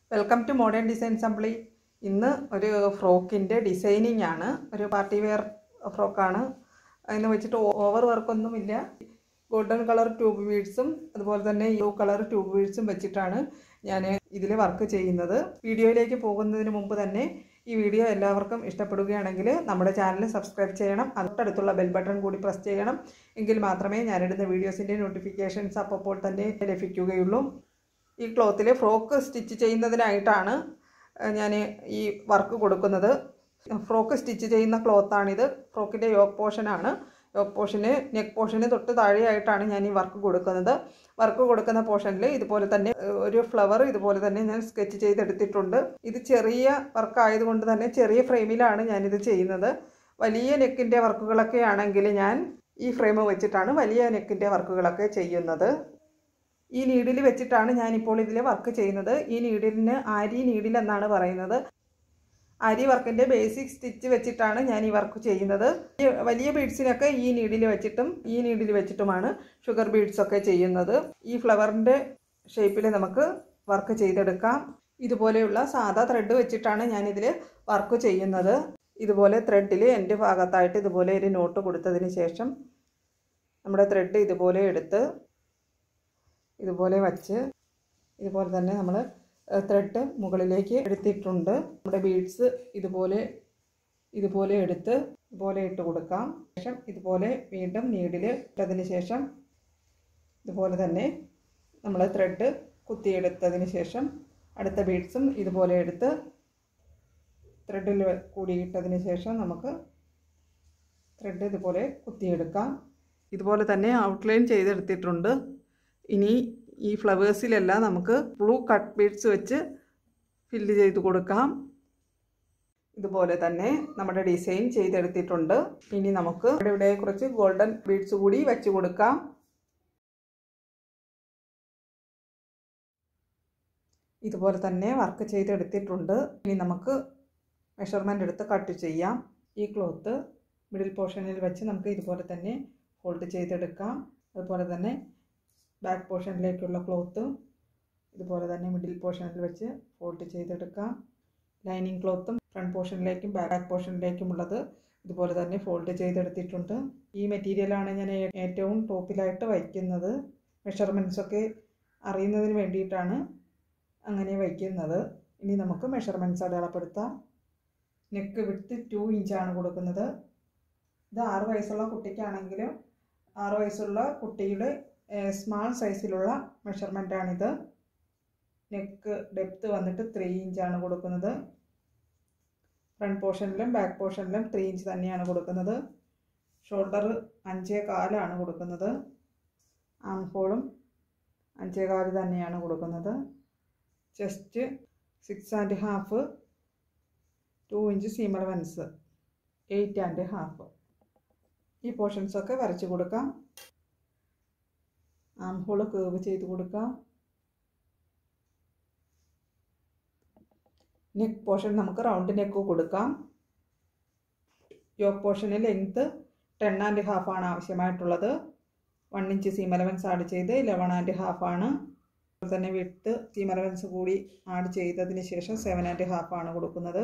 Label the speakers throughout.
Speaker 1: welcome to modern design assembly ഇന്ന് ഒരു ഫ്രോക്കിൻ്റെ designing ആണ് ഒരു പാർട്ടി വെയർ ഫ്രോക്കാണ് അതിന് വെച്ചിട്ട് ഓവർ വർക്കൊന്നുമില്ല ഗോൾഡൻ കളർ ട്യൂബ് ബീഡ്സും അതുപോലെ തന്നെ ബ്ലൂ കളർ ട്യൂബ് ബീഡ്സും വെച്ചിട്ടാണ് ഞാൻ ഇതിൽ വർക്ക് ചെയ്യുന്നത് വീഡിയോയിലേക്ക് പോകുന്നതിന് മുമ്പ് തന്നെ ഈ വീഡിയോ എല്ലാവർക്കും ഇഷ്ടപ്പെടുകയാണെങ്കിൽ നമ്മുടെ ചാനൽ സബ്സ്ക്രൈബ് ചെയ്യണം തൊട്ടടുത്തുള്ള ബെൽ ബട്ടൺ കൂടി പ്രസ് ചെയ്യണം എങ്കിൽ മാത്രമേ ഞാനിടുന്ന വീഡിയോസിൻ്റെ നോട്ടിഫിക്കേഷൻസ് അപ്പോൾ തന്നെ ലഭിക്കുകയുള്ളൂ ഈ ക്ലോത്തിൽ ഫ്രോക്ക് സ്റ്റിച്ച് ചെയ്യുന്നതിനായിട്ടാണ് ഞാൻ ഈ വർക്ക് കൊടുക്കുന്നത് ഫ്രോക്ക് സ്റ്റിച്ച് ചെയ്യുന്ന ക്ലോത്താണിത് ഫ്രോക്കിൻ്റെ യോക്ക് പോർഷനാണ് യോക്ക് പോർഷന് നെക്ക് പോർഷന് തൊട്ട് താഴെയായിട്ടാണ് ഞാൻ ഈ വർക്ക് കൊടുക്കുന്നത് വർക്ക് കൊടുക്കുന്ന പോർഷനിൽ ഇതുപോലെ തന്നെ ഒരു ഫ്ലവർ ഇതുപോലെ തന്നെ ഞാൻ സ്കെച്ച് ചെയ്തെടുത്തിട്ടുണ്ട് ഇത് ചെറിയ വർക്ക് ആയതുകൊണ്ട് തന്നെ ചെറിയ ഫ്രെയിമിലാണ് ഞാനിത് ചെയ്യുന്നത് വലിയ നെക്കിൻ്റെ വർക്കുകളൊക്കെ ആണെങ്കിൽ ഞാൻ ഈ ഫ്രെയിം വെച്ചിട്ടാണ് വലിയ നെക്കിൻ്റെ വർക്കുകളൊക്കെ ചെയ്യുന്നത് ഈ നീഡിൽ വെച്ചിട്ടാണ് ഞാനിപ്പോൾ ഇതിൽ വർക്ക് ചെയ്യുന്നത് ഈ നീഡിലിന് ആരി നീഡിൽ എന്നാണ് പറയുന്നത് ആരി വർക്കിൻ്റെ ബേസിക് സ്റ്റിച്ച് വെച്ചിട്ടാണ് ഞാൻ ഈ വർക്ക് ചെയ്യുന്നത് വലിയ ബീഡ്സിനൊക്കെ ഈ നീഡിൽ വെച്ചിട്ടും ഈ നീഡിൽ വെച്ചിട്ടുമാണ് ഷുഗർ ബീഡ്സ് ഒക്കെ ചെയ്യുന്നത് ഈ ഫ്ലവറിൻ്റെ ഷേപ്പിൽ നമുക്ക് വർക്ക് ചെയ്തെടുക്കാം ഇതുപോലെയുള്ള സാധാ ത്രെഡ് വെച്ചിട്ടാണ് ഞാനിതിൽ വർക്ക് ചെയ്യുന്നത് ഇതുപോലെ ത്രെഡിൽ എൻ്റെ ഭാഗത്തായിട്ട് ഇതുപോലെ ഒരു നോട്ട് കൊടുത്തതിന് ശേഷം നമ്മുടെ ത്രെഡ് ഇതുപോലെ എടുത്ത് ഇതുപോലെ വച്ച് ഇതുപോലെ തന്നെ നമ്മൾ ത്രെഡ് മുകളിലേക്ക് എടുത്തിട്ടുണ്ട് നമ്മുടെ ബീഡ്സ് ഇതുപോലെ ഇതുപോലെ എടുത്ത് ഇതുപോലെ ഇട്ട് കൊടുക്കാം ശേഷം ഇതുപോലെ വീണ്ടും നീഡിൽ ഇട്ടതിന് ശേഷം ഇതുപോലെ തന്നെ നമ്മൾ ത്രെഡ് കുത്തിയെടുത്തതിന് ശേഷം അടുത്ത ബീഡ്സും ഇതുപോലെ എടുത്ത് ത്രെഡിൽ കൂടിയിട്ടതിന് ശേഷം നമുക്ക് ത്രെഡ് ഇതുപോലെ കുത്തിയെടുക്കാം ഇതുപോലെ തന്നെ ഔട്ട്ലൈൻ ചെയ്തെടുത്തിട്ടുണ്ട് ഇനി ഈ ഫ്ലവേഴ്സിലെല്ലാം നമുക്ക് ബ്ലൂ കട്ട് ബീഡ്സ് വെച്ച് ഫില്ല് ചെയ്ത് കൊടുക്കാം ഇതുപോലെ തന്നെ നമ്മുടെ ഡിസൈൻ ചെയ്തെടുത്തിട്ടുണ്ട് ഇനി നമുക്ക് ഇവിടെ ഇവിടെ കുറച്ച് ഗോൾഡൻ ബീഡ്സ് കൂടി വെച്ച് കൊടുക്കാം ഇതുപോലെ തന്നെ വർക്ക് ചെയ്തെടുത്തിട്ടുണ്ട് ഇനി നമുക്ക് മെഷർമെൻ്റ് എടുത്ത് കട്ട് ചെയ്യാം ഈ ക്ലോത്ത് മിഡിൽ പോർഷനിൽ വെച്ച് നമുക്ക് ഇതുപോലെ തന്നെ ഫോൾഡ് ചെയ്തെടുക്കാം അതുപോലെ തന്നെ ബാക്ക് പോർഷനിലേക്കുള്ള ക്ലോത്ത് ഇതുപോലെ തന്നെ മിഡിൽ പോർഷനിൽ വെച്ച് ഫോൾഡ് ചെയ്തെടുക്കാം ലൈനിങ് ക്ലോത്തും ഫ്രണ്ട് പോർഷനിലേക്കും ബാക്ക് പോർഷനിലേക്കുമുള്ളത് ഇതുപോലെ തന്നെ ഫോൾഡ് ചെയ്തെടുത്തിട്ടുണ്ട് ഈ മെറ്റീരിയലാണ് ഞാൻ ഏറ്റവും ടോപ്പിലായിട്ട് വയ്ക്കുന്നത് മെഷർമെൻറ്റ്സ് ഒക്കെ അറിയുന്നതിന് വേണ്ടിയിട്ടാണ് അങ്ങനെ വയ്ക്കുന്നത് ഇനി നമുക്ക് മെഷർമെൻറ്റ്സ് അടയാളപ്പെടുത്താം നെക്ക് വിട്ട് ടു ഇഞ്ചാണ് കൊടുക്കുന്നത് ഇത് ആറ് വയസ്സുള്ള കുട്ടിക്കാണെങ്കിലും ആറ് വയസ്സുള്ള കുട്ടിയുടെ സ്മാൾ സൈസിലുള്ള മെഷർമെൻറ്റാണിത് നെക്ക് ഡെപ്ത്ത് വന്നിട്ട് ത്രീ ഇഞ്ചാണ് കൊടുക്കുന്നത് ഫ്രണ്ട് പോർഷനിലും ബാക്ക് പോർഷനിലും ത്രീ ഇഞ്ച് തന്നെയാണ് കൊടുക്കുന്നത് ഷോൾഡർ അഞ്ചേ കാലാണ് കൊടുക്കുന്നത് ആം ഹോളും അഞ്ചേ കാല് തന്നെയാണ് കൊടുക്കുന്നത് chest six and half two inch seam allowance eight and half ഈ പോർഷൻസൊക്കെ വരച്ച് കൊടുക്കാം ആം ഹോൾ കേവ് ചെയ്ത് കൊടുക്കാം നെക്ക് പോർഷൻ നമുക്ക് റൗണ്ട് നെക്ക് കൊടുക്കാം യോക്ക് പോർഷന് ലെങ്ത്ത് ടെൻ ആൻഡ് ഹാഫ് ആണ് ആവശ്യമായിട്ടുള്ളത് one inch seam allowance add ചെയ്ത് ഇലവൺ ആൻഡ് ഹാഫ് ആണ് അതുപോലെ തന്നെ വിട്ട് സീം അലവൻസ് കൂടി ആഡ് ചെയ്തതിന് ശേഷം സെവൻ ആൻഡ് ഹാഫ് ആണ് കൊടുക്കുന്നത്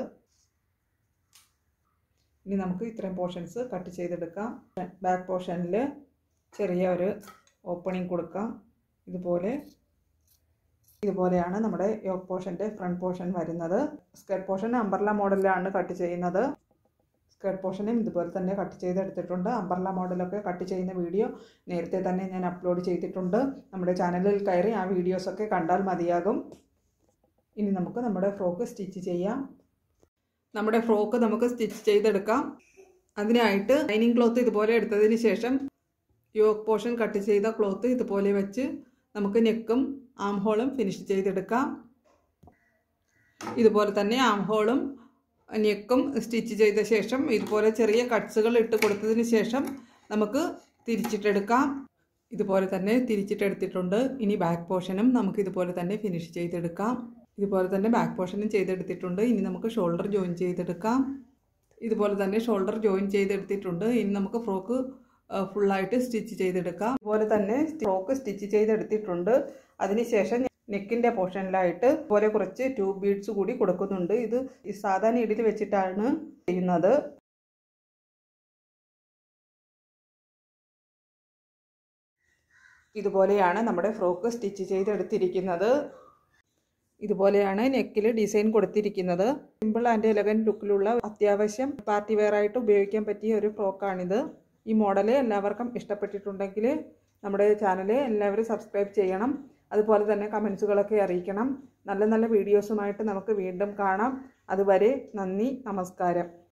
Speaker 1: ഇനി നമുക്ക് ഇത്രയും പോർഷൻസ് കട്ട് ചെയ്തെടുക്കാം ബാക്ക് പോർഷനിൽ ചെറിയ ഒരു ഓപ്പണിംഗ് കൊടുക്കാം ഇതുപോലെ ഇതുപോലെയാണ് നമ്മുടെ യോക്ക് പോർഷൻ്റെ ഫ്രണ്ട് പോർഷൻ വരുന്നത് സ്കേർട്ട് പോർഷൻ അമ്പർല മോഡലിലാണ് കട്ട് ചെയ്യുന്നത് സ്കേർട്ട് പോർഷനും ഇതുപോലെ തന്നെ കട്ട് ചെയ്തെടുത്തിട്ടുണ്ട് അമ്പർല മോഡലൊക്കെ കട്ട് ചെയ്യുന്ന വീഡിയോ നേരത്തെ തന്നെ ഞാൻ അപ്ലോഡ് ചെയ്തിട്ടുണ്ട് നമ്മുടെ ചാനലിൽ കയറി ആ വീഡിയോസൊക്കെ കണ്ടാൽ മതിയാകും ഇനി നമുക്ക് നമ്മുടെ ഫ്രോക്ക് സ്റ്റിച്ച് ചെയ്യാം നമ്മുടെ ഫ്രോക്ക് നമുക്ക് സ്റ്റിച്ച് ചെയ്തെടുക്കാം അതിനായിട്ട് ലൈനിങ് ക്ലോത്ത് ഇതുപോലെ എടുത്തതിന് ശേഷം യോക്ക് പോർഷൻ കട്ട് ചെയ്ത ക്ലോത്ത് ഇതുപോലെ വെച്ച് നമുക്ക് നെക്കും ആം ഹോളും ഫിനിഷ് ചെയ്തെടുക്കാം ഇതുപോലെ തന്നെ ആം ഹോളും നെക്കും സ്റ്റിച്ച് ചെയ്ത ശേഷം ഇതുപോലെ ചെറിയ കട്ട്സുകൾ ഇട്ട് കൊടുത്തതിന് ശേഷം നമുക്ക് തിരിച്ചിട്ടെടുക്കാം ഇതുപോലെ തന്നെ തിരിച്ചിട്ടെടുത്തിട്ടുണ്ട് ഇനി ബാക്ക് പോർഷനും നമുക്ക് ഇതുപോലെ തന്നെ ഫിനിഷ് ചെയ്തെടുക്കാം ഇതുപോലെ തന്നെ ബാക്ക് പോർഷനും ചെയ്തെടുത്തിട്ടുണ്ട് ഇനി നമുക്ക് ഷോൾഡർ ജോയിൻ ചെയ്തെടുക്കാം ഇതുപോലെ തന്നെ ഷോൾഡർ ജോയിൻ ചെയ്തെടുത്തിട്ടുണ്ട് ഇനി നമുക്ക് ഫ്രോക്ക് ഫുള്ളായിട്ട് സ്റ്റിച്ച് ചെയ്തെടുക്കാം അതുപോലെ തന്നെ ഫ്രോക്ക് സ്റ്റിച്ച് ചെയ്തെടുത്തിട്ടുണ്ട് അതിനുശേഷം നെക്കിൻ്റെ പോർഷനിലായിട്ട് പോലെ കുറച്ച് ട്യൂബ് ബീഡ്സ് കൂടി കൊടുക്കുന്നുണ്ട് ഇത് ഈ സാധാ നീഡിൽ വെച്ചിട്ടാണ് ചെയ്യുന്നത് ഇതുപോലെയാണ് നമ്മുടെ ഫ്രോക്ക് സ്റ്റിച്ച് ചെയ്തെടുത്തിരിക്കുന്നത് ഇതുപോലെയാണ് നെക്കിൽ ഡിസൈൻ കൊടുത്തിരിക്കുന്നത് സിമ്പിൾ ആൻഡ് എലഗൻ ലുക്കിലുള്ള അത്യാവശ്യം പാർട്ടി വെയർ ആയിട്ട് ഉപയോഗിക്കാൻ പറ്റിയ ഒരു ഫ്രോക്കാണിത് ഈ മോഡൽ എല്ലാവർക്കും ഇഷ്ടപ്പെട്ടിട്ടുണ്ടെങ്കിൽ നമ്മുടെ ചാനൽ എല്ലാവരും സബ്സ്ക്രൈബ് ചെയ്യണം അതുപോലെ തന്നെ കമൻസുകളൊക്കെ അറിയിക്കണം നല്ല നല്ല വീഡിയോസുമായിട്ട് നമുക്ക് വീണ്ടും കാണാം അതുവരെ നന്ദി നമസ്കാരം